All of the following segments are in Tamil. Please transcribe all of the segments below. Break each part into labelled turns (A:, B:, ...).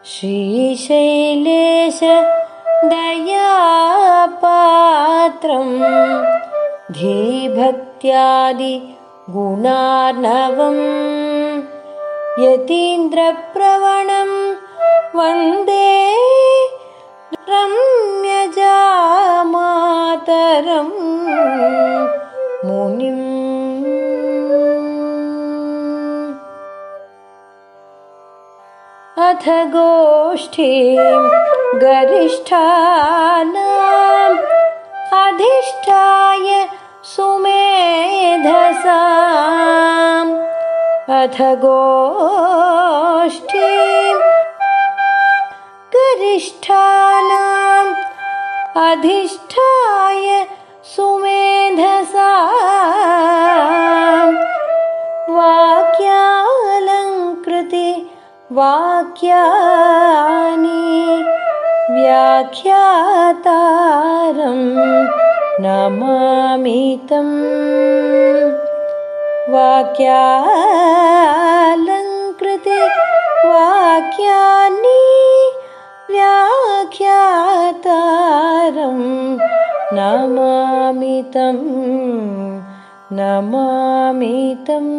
A: श्रीशैलेश दयापात्रं धीभक्त्यादिगुणार्णवं यतीन्द्रप्रवणं वन्दे रम्यजामातरं मुनिम् अथ गोष्ठीं गरिष्ठानाम् अधिष्ठाय सुमेधसाम् अथ गोष्ठीं गरिष्ठानाम् अधिष्ठाय सुमेधसाम् वाक्यालङ्कृति वाक्यानि व्याख्यातारं नमामि तम् वाक्यालङ्कृति वाक्यानि व्याख्यातारं नमामि तं नमामि तम्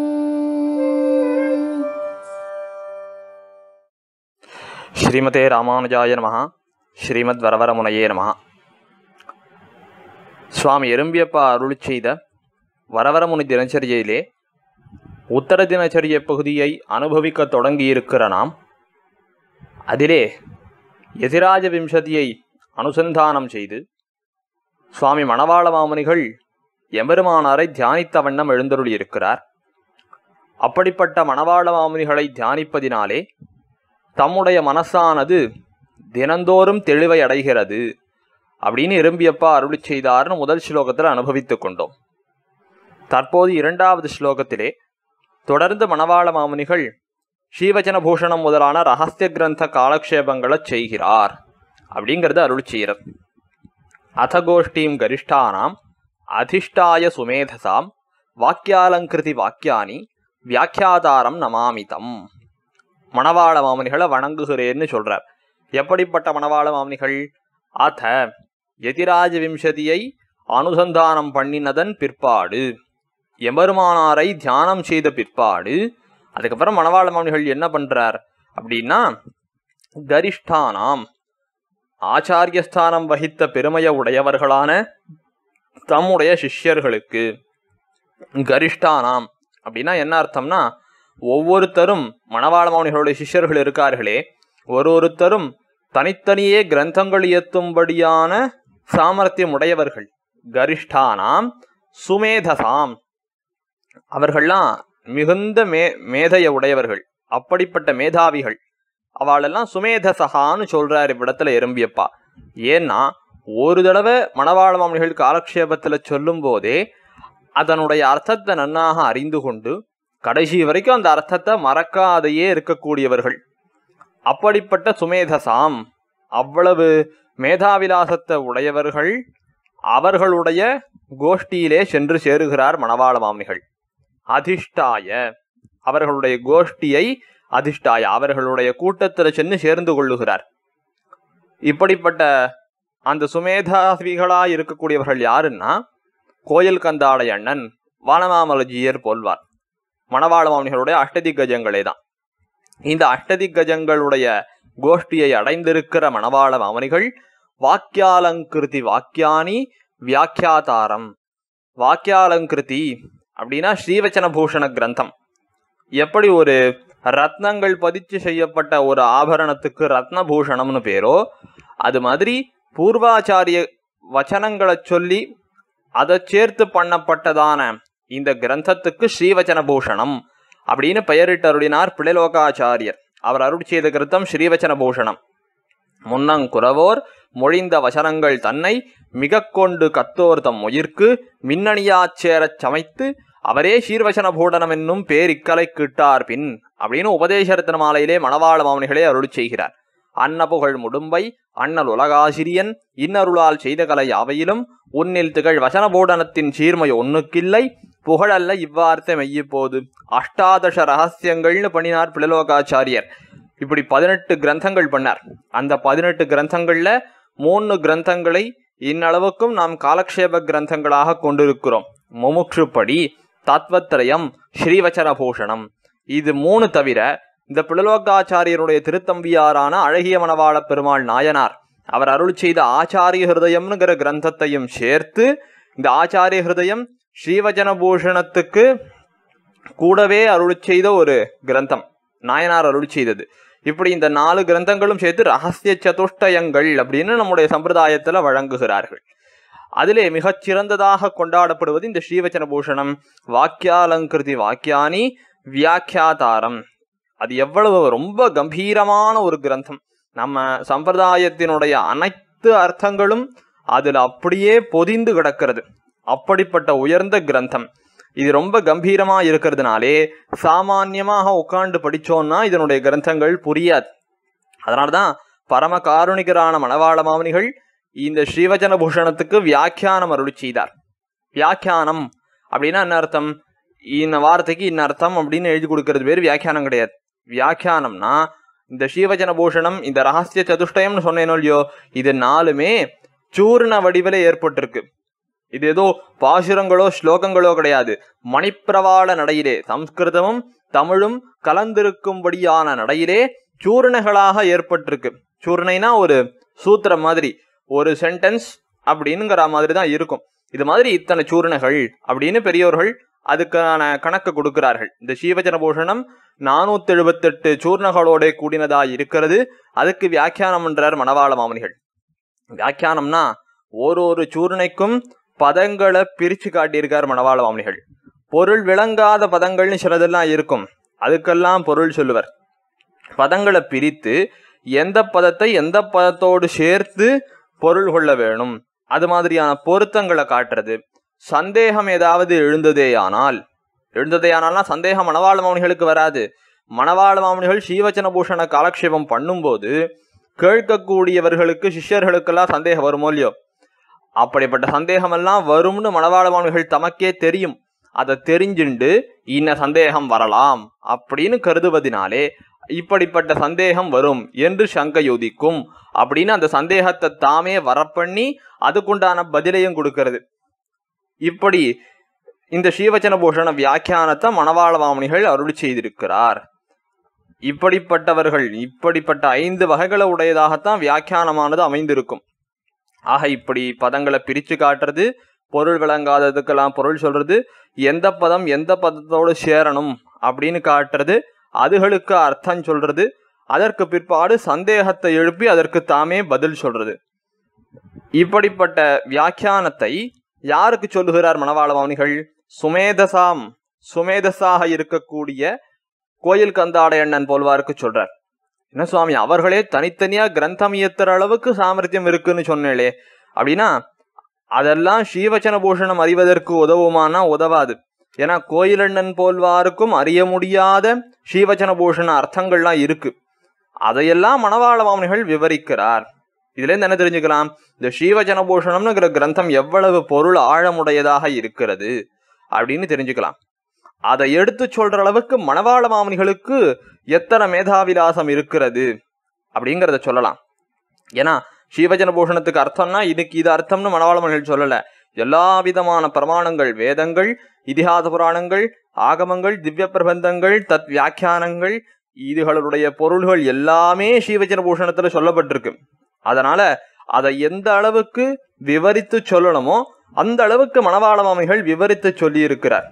B: ஸ்ரீமதே ராமானுஜாய நமஹ ஸ்ரீமத் வரவரமுனையே நமஹ சுவாமி எறும்பியப்பா அருளி செய்த வரவரமுனி தினச்சரியிலே உத்தர தினச்சரிய பகுதியை அனுபவிக்க தொடங்கியிருக்கிற நாம் அதிலே எதிராஜ விம்சதியை அனுசந்தானம் செய்து சுவாமி மணவாள மாமுனிகள் எம்பெருமானாரை தியானித்த வண்ணம் எழுந்தருளியிருக்கிறார் அப்படிப்பட்ட மணவாள மாமுனிகளை தியானிப்பதினாலே தம்முடைய மனசானது தினந்தோறும் தெளிவை அடைகிறது அப்படின்னு எறும்பியப்பா அருளி செய்தார்னு முதல் ஸ்லோகத்தில் அனுபவித்துக் கொண்டோம் தற்போது இரண்டாவது ஸ்லோகத்திலே தொடர்ந்து மணவாள மாமுனிகள் ஸ்ரீவச்சன பூஷணம் முதலான ரகசிய கிரந்த காலக்ஷேபங்களை செய்கிறார் அப்படிங்கிறது அருள் செய்கிறார் அத கோஷ்டீம் கரிஷ்டானாம் அதிஷ்டாய சுமேதசாம் வாக்கியாலங்கிருதி வாக்கியானி வியாக்கியாதாரம் நமாமிதம் மணவாள மாமுனிகளை வணங்குகிறேன்னு சொல்றார் எப்படிப்பட்ட மணவாள மாமுனிகள் அத எதிராஜ விம்சதியை அனுசந்தானம் பண்ணினதன் பிற்பாடு எம்பெருமானாரை தியானம் செய்த பிற்பாடு அதுக்கப்புறம் மணவாள மாமுனிகள் என்ன பண்றார் அப்படின்னா கரிஷ்டானாம் ஆச்சாரியஸ்தானம் வகித்த பெருமைய உடையவர்களான தம்முடைய சிஷ்யர்களுக்கு கரிஷ்டானாம் அப்படின்னா என்ன அர்த்தம்னா ஒவ்வொருத்தரும் மணவாள மௌனிகளுடைய சிஷ்யர்கள் இருக்கார்களே ஒரு ஒருத்தரும் தனித்தனியே கிரந்தங்கள் இயத்தும்படியான சாமர்த்தியம் உடையவர்கள் கரிஷ்டானாம் சுமேதசாம் அவர்கள்லாம் மிகுந்த மே மேதைய உடையவர்கள் அப்படிப்பட்ட மேதாவிகள் அவளெல்லாம் சுமேதசகான்னு சொல்றார் இவ்விடத்துல எறும்பியப்பா ஏன்னா ஒரு தடவை மணவாள மாமனிகள் காலக்ஷேபத்துல சொல்லும் போதே அதனுடைய அர்த்தத்தை நன்னாக அறிந்து கொண்டு கடைசி வரைக்கும் அந்த அர்த்தத்தை மறக்காதையே இருக்கக்கூடியவர்கள் அப்படிப்பட்ட சுமேதசாம் அவ்வளவு மேதாவிலாசத்தை உடையவர்கள் அவர்களுடைய கோஷ்டியிலே சென்று சேருகிறார் மணவாள மாமனிகள் அதிஷ்டாய அவர்களுடைய கோஷ்டியை அதிஷ்டாய அவர்களுடைய கூட்டத்தில் சென்று சேர்ந்து கொள்ளுகிறார் இப்படிப்பட்ட அந்த சுமேதாவிகளாய் இருக்கக்கூடியவர்கள் யாருன்னா கோயில் கந்தாடை அண்ணன் வானமாமலஜியர் போல்வார் மணவாள மாமனிகளுடைய அஷ்டதிக்கஜங்களே தான் இந்த அஷ்டதிக்கஜங்களுடைய கோஷ்டியை அடைந்திருக்கிற மணவாள மாமனிகள் வாக்கியாலங்கிருதி வாக்கியானி வியாக்கியாதாரம் வாக்கியாலங்கிருதி அப்படின்னா ஸ்ரீவச்சன பூஷண கிரந்தம் எப்படி ஒரு ரத்னங்கள் பதிச்சு செய்யப்பட்ட ஒரு ஆபரணத்துக்கு ரத்னபூஷணம்னு பேரோ அது மாதிரி பூர்வாச்சாரிய வச்சனங்களை சொல்லி அதை சேர்த்து பண்ணப்பட்டதான இந்த கிரந்தத்துக்கு ஸ்ரீவச்சன பூஷணம் அப்படின்னு பெயரிட்டருளினார் பிழைலோகாச்சாரியர் அவர் அருள் செய்த கிருத்தம் ஸ்ரீவச்சன பூஷணம் முன்னங்குறவோர் மொழிந்த வசனங்கள் தன்னை மிக கொண்டு கத்தோர் தம் உயிர்க்கு மின்னணியாச்சேரச் சமைத்து அவரே சீர்வசன பூடனம் என்னும் பேரிக்கலை கிட்டார் பின் அப்படின்னு உபதேசரத்ன மாலையிலே மணவாள மாமனிகளே அருள் செய்கிறார் அன்ன புகழ் முடும்பை அண்ணல் உலகாசிரியன் இன்னருளால் செய்த கலை யாவையிலும் உன்னில் திகழ் வசனபூடனத்தின் சீர்மை ஒன்னுக்கில்லை புகழல்ல இவ்வார்த்தை மெய்யப்போது அஷ்டாதச ரகசியங்கள்னு பண்ணினார் பிளலோகாச்சாரியர் இப்படி பதினெட்டு கிரந்தங்கள் பண்ணார் அந்த பதினெட்டு கிரந்தங்கள்ல மூணு கிரந்தங்களை இன்னளவுக்கும் நாம் காலக்ஷேப கிரந்தங்களாக கொண்டிருக்கிறோம் முமுட்சுப்படி தத்வத்திரயம் ஸ்ரீவச்சன பூஷணம் இது மூணு தவிர இந்த பிளலோகாச்சாரியருடைய திருத்தம்பியாரான அழகிய மணவாள பெருமாள் நாயனார் அவர் அருள் செய்த ஆச்சாரிய ஹிருதயம்ங்கிற கிரந்தத்தையும் சேர்த்து இந்த ஆச்சாரிய ஹிருதயம் ஸ்ரீவச்சன பூஷணத்துக்கு கூடவே அருள் செய்த ஒரு கிரந்தம் நாயனார் அருள் செய்தது இப்படி இந்த நாலு கிரந்தங்களும் சேர்த்து ரகசிய சதுஷ்டயங்கள் அப்படின்னு நம்முடைய சம்பிரதாயத்துல வழங்குகிறார்கள் அதிலே மிகச் சிறந்ததாக கொண்டாடப்படுவது இந்த ஸ்ரீவச்சன பூஷணம் வாக்கியாலங்கிருதி வாக்கியானி வியாக்கியாதாரம் அது எவ்வளவு ரொம்ப கம்பீரமான ஒரு கிரந்தம் நம்ம சம்பிரதாயத்தினுடைய அனைத்து அர்த்தங்களும் அதுல அப்படியே பொதிந்து கிடக்கிறது அப்படிப்பட்ட உயர்ந்த கிரந்தம் இது ரொம்ப கம்பீரமா இருக்கிறதுனாலே சாமான்யமாக உட்கார்ந்து படிச்சோம்னா இதனுடைய கிரந்தங்கள் புரியாது அதனாலதான் பரம காருணிகரான மணவாள மாமுனிகள் இந்த ஸ்ரீவச்சன பூஷணத்துக்கு வியாக்கியானம் அருளி செய்தார் வியாக்கியானம் அப்படின்னா என்ன அர்த்தம் இந்த வார்த்தைக்கு இன்ன அர்த்தம் அப்படின்னு எழுதி கொடுக்கறது பேர் வியாக்கியானம் கிடையாது வியாக்கியானம்னா இந்த ஸ்ரீவச்சன பூஷணம் இந்த ரகசிய சதுஷ்டயம்னு சொன்னேனோ இல்லையோ இது நாலுமே சூர்ண வடிவில ஏற்பட்டிருக்கு இது ஏதோ பாசுரங்களோ ஸ்லோகங்களோ கிடையாது மணிப்பிரவாள நடையிலே சம்ஸ்கிருதமும் தமிழும் கலந்திருக்கும்படியான நடையிலே சூர்ணைகளாக ஏற்பட்டிருக்கு சூர்ணைனா ஒரு சூத்திரம் மாதிரி ஒரு சென்டென்ஸ் அப்படின்னுங்கிற மாதிரி தான் இருக்கும் இது மாதிரி இத்தனை சூர்ணைகள் அப்படின்னு பெரியோர்கள் அதுக்கான கணக்கு கொடுக்கிறார்கள் இந்த சீவஜன பூஷணம் நானூத்தி எழுபத்தெட்டு சூர்ணகளோட கூடினதா இருக்கிறது அதுக்கு வியாக்கியானம் என்றார் மணவாள மாமனிகள் வியாக்கியானம்னா ஒரு ஒரு சூர்ணைக்கும் பதங்களை பிரிச்சு காட்டியிருக்கார் மணவாள மாமனிகள் பொருள் விளங்காத பதங்கள்னு சிலதெல்லாம் இருக்கும் அதுக்கெல்லாம் பொருள் சொல்லுவர் பதங்களை பிரித்து எந்த பதத்தை எந்த பதத்தோடு சேர்த்து பொருள் கொள்ள வேணும் அது மாதிரியான பொருத்தங்களை காட்டுறது சந்தேகம் ஏதாவது எழுந்ததேயானால் எழுந்ததேயானால்னா சந்தேகம் மணவாள மாமனிகளுக்கு வராது மணவாள மாமனிகள் ஸ்ரீவச்சன பூஷண காலக்ஷேபம் பண்ணும்போது கேட்கக்கூடியவர்களுக்கு சிஷ்யர்களுக்கெல்லாம் சந்தேகம் வருமோ இல்லையோ அப்படிப்பட்ட சந்தேகமெல்லாம் வரும்னு மணவாள மாமனிகள் தமக்கே தெரியும் அதை தெரிஞ்சுண்டு இன்ன சந்தேகம் வரலாம் அப்படின்னு கருதுவதினாலே இப்படிப்பட்ட சந்தேகம் வரும் என்று சங்க யோதிக்கும் அப்படின்னு அந்த சந்தேகத்தை தாமே வரப்பண்ணி அதுக்குண்டான பதிலையும் கொடுக்கிறது இப்படி இந்த ஸ்ரீவச்சன பூஷண வியாக்கியானத்தை மணவாள மாமனிகள் அருள் செய்திருக்கிறார் இப்படிப்பட்டவர்கள் இப்படிப்பட்ட ஐந்து வகைகளை உடையதாகத்தான் வியாக்கியானமானது அமைந்திருக்கும் ஆக இப்படி பதங்களை பிரிச்சு காட்டுறது பொருள் விளங்காததுக்கெல்லாம் பொருள் சொல்றது எந்த பதம் எந்த பதத்தோடு சேரணும் அப்படின்னு காட்டுறது அதுகளுக்கு அர்த்தம் சொல்றது அதற்கு பிற்பாடு சந்தேகத்தை எழுப்பி அதற்கு தாமே பதில் சொல்றது இப்படிப்பட்ட வியாக்கியானத்தை யாருக்கு சொல்லுகிறார் மணவாள மௌனிகள் சுமேதசாம் சுமேதசாக இருக்கக்கூடிய கோயில் கந்தாட எண்ணன் போல்வாருக்கு சொல்றார் என்ன சுவாமி அவர்களே தனித்தனியா கிரந்தம் இயத்துற அளவுக்கு சாமர்த்தியம் இருக்குன்னு சொன்னேளே அப்படின்னா அதெல்லாம் ஸ்ரீவச்சன பூஷணம் அறிவதற்கு உதவுமானா உதவாது ஏன்னா கோயிலண்ணன் போல்வாருக்கும் அறிய முடியாத ஸ்ரீவச்சன பூஷண அர்த்தங்கள்லாம் இருக்கு அதையெல்லாம் மணவாள மாமனிகள் விவரிக்கிறார் இதுல இருந்து என்ன தெரிஞ்சுக்கலாம் இந்த ஸ்ரீவச்சன பூஷணம்னுங்கிற கிரந்தம் எவ்வளவு பொருள் ஆழமுடையதாக இருக்கிறது அப்படின்னு தெரிஞ்சுக்கலாம் அதை எடுத்து சொல்ற அளவுக்கு மணவாள மாமனிகளுக்கு எத்தனை மேதாவிலாசம் இருக்கிறது அப்படிங்கிறத சொல்லலாம் ஏன்னா ஸ்ரீவச்சன பூஷணத்துக்கு அர்த்தம்னா இதுக்கு இது அர்த்தம்னு மணவாள மாமனிகள் சொல்லல எல்லா விதமான பிரமாணங்கள் வேதங்கள் இதிகாச புராணங்கள் ஆகமங்கள் திவ்ய பிரபந்தங்கள் தத் வியாக்கியானங்கள் இதுகளுடைய பொருள்கள் எல்லாமே ஸ்ரீவச்சன பூஷணத்துல சொல்லப்பட்டிருக்கு அதனால அதை எந்த அளவுக்கு விவரித்து சொல்லணுமோ அந்த அளவுக்கு மணவாள மாமிகள் விவரித்து சொல்லி இருக்கிறார்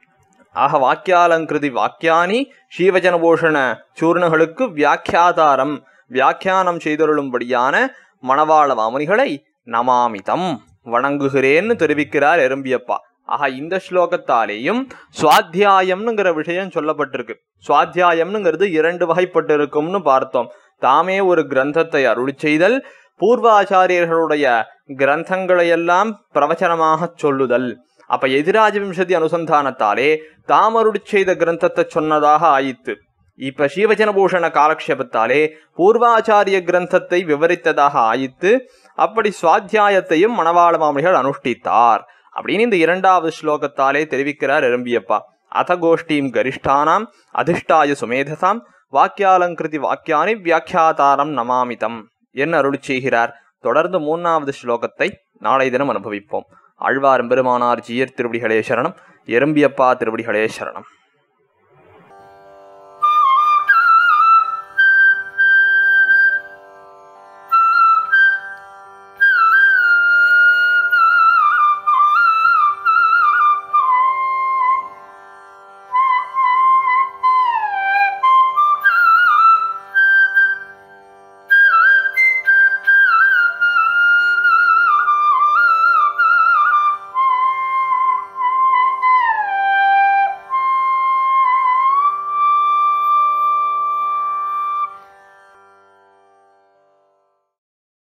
B: ஆக வாக்கியாலங்கிருதி வாக்கியானி ஸ்ரீவச்சன பூஷண சூர்ணகளுக்கு வியாக்கியாதாரம் வியாக்கியானம் செய்தருளும்படியான மணவாள மாமுனிகளை நமாமிதம் வணங்குகிறேன்னு தெரிவிக்கிறார் எறும்பியப்பா ஆக இந்த ஸ்லோகத்தாலேயும் சுவாத்தியாயம்னுங்கிற விஷயம் சொல்லப்பட்டிருக்கு சுவாத்தியாயம்னுங்கிறது இரண்டு வகைப்பட்டு இருக்கும்னு பார்த்தோம் தாமே ஒரு கிரந்தத்தை அருளி செய்தல் பூர்வாச்சாரியர்களுடைய கிரந்தங்களை எல்லாம் பிரவச்சனமாக சொல்லுதல் அப்ப எதிராஜ விம்சதி அனுசந்தானத்தாலே தாமருடி செய்த கிரந்தத்தை சொன்னதாக ஆயித்து இப்ப ஸ்ரீவச்சன பூஷண காலக்ஷேபத்தாலே பூர்வாச்சாரிய கிரந்தத்தை விவரித்ததாக ஆயித்து அப்படி சுவாத்தியாயத்தையும் மணவாள மாமனிகள் அனுஷ்டித்தார் அப்படின்னு இந்த இரண்டாவது ஸ்லோகத்தாலே தெரிவிக்கிறார் எறும்பியப்பா அத கோஷ்டீம் கரிஷ்டானாம் அதிஷ்டாய சுமேதசாம் வாக்கியாலங்கிருதி வாக்கியானி வியாக்கியாதாரம் நமாமிதம் என்ன அருளி செய்கிறார் தொடர்ந்து மூன்றாவது ஸ்லோகத்தை நாளை தினம் அனுபவிப்போம் ஆழ்வார் பெருமானார் ஜீயர் திருவடிகளே சரணம் எறும்பியப்பா திருவடிகளே சரணம்